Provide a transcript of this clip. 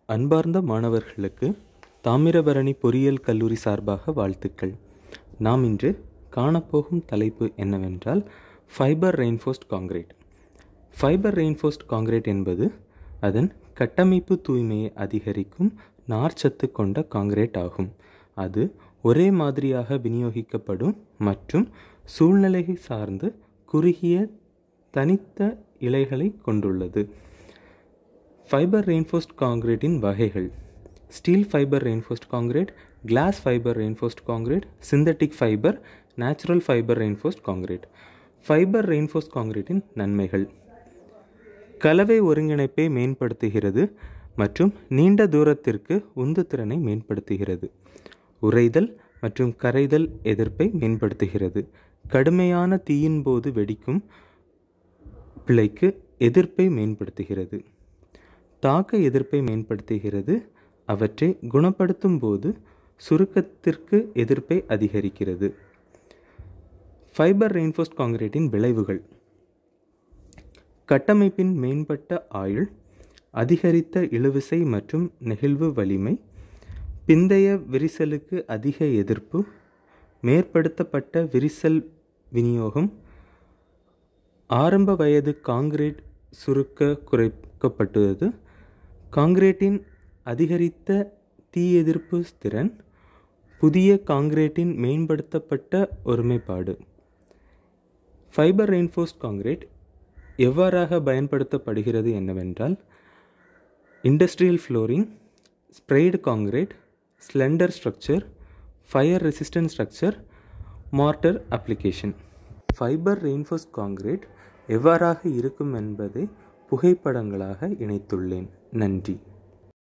அன்பார்ந்த மாணவர்களுக்கு தாமிரபரணி பொறியியல் கல்லூரி சார்பாக வாழ்த்துக்கள் நாம் இன்று காணப்போகும் தலைப்பு என்னவென்றால் fibre reinforced concrete fibre reinforced concrete என்பது அதன் கட்டமைப்பு தூய்மையை அதிகரிக்கும் நார்ச்சத்து கொண்ட காங்கிரீட் ஆகும் அது ஒரே மாதிரியாக விநியோகிக்கப்படும் மற்றும் சூழ்நிலையை சார்ந்து குறுகிய தனித்த இலைகளை கொண்டுள்ளது ஃபைபர் ரெயின்ஃபோர்ஸ்ட் காங்கிரீட்டின் வகைகள் steel fibre reinforced concrete glass fibre reinforced concrete synthetic fibre natural fibre reinforced concrete fibre reinforced காங்கிரீட்டின் நன்மைகள் கலவை ஒருங்கிணைப்பை மேம்படுத்துகிறது மற்றும் நீண்ட தூரத்திற்கு உந்துத்திறனை மேம்படுத்துகிறது உறைதல் மற்றும் கரைதல் எதிர்ப்பை மேம்படுத்துகிறது கடுமையான தீயின் போது வெடிக்கும் பிழைக்கு எதிர்ப்பை மேம்படுத்துகிறது தாக்க எதிர்ப்பை மேம்படுத்துகிறது அவற்றை குணப்படுத்தும் போது சுருக்கத்திற்கு எதிர்ப்பை அதிகரிக்கிறது ஃபைபர் ரெயின்ஃபோர்ஸ்ட் காங்கிரீட்டின் விளைவுகள் கட்டமைப்பின் மேம்பட்ட ஆயுள் அதிகரித்த இழுவிசை மற்றும் நெகிழ்வு வலிமை பிந்தைய விரிசலுக்கு அதிக எதிர்ப்பு மேற்படுத்தப்பட்ட விரிசல் விநியோகம் ஆரம்ப வயது காங்கிரீட் சுருக்க குறைக்கப்பட்டுள்ளது காங்கிரீட்டின் அதிகரித்த தீ எதிர்ப்பு திறன் புதிய காங்கிரீட்டின் மேம்படுத்தப்பட்ட ஒருமைப்பாடு ஃபைபர் ரெயின்ஃபோர்ஸ்ட் காங்கிரீட் எவ்வாறாக பயன்படுத்தப்படுகிறது என்னவென்றால் industrial flooring sprayed concrete slender structure fire resistant structure mortar application fibre reinforce concrete எவ்வாறாக இருக்கும் என்பதை புகைப்படங்களாக இணைத்துள்ளேன் நன்றி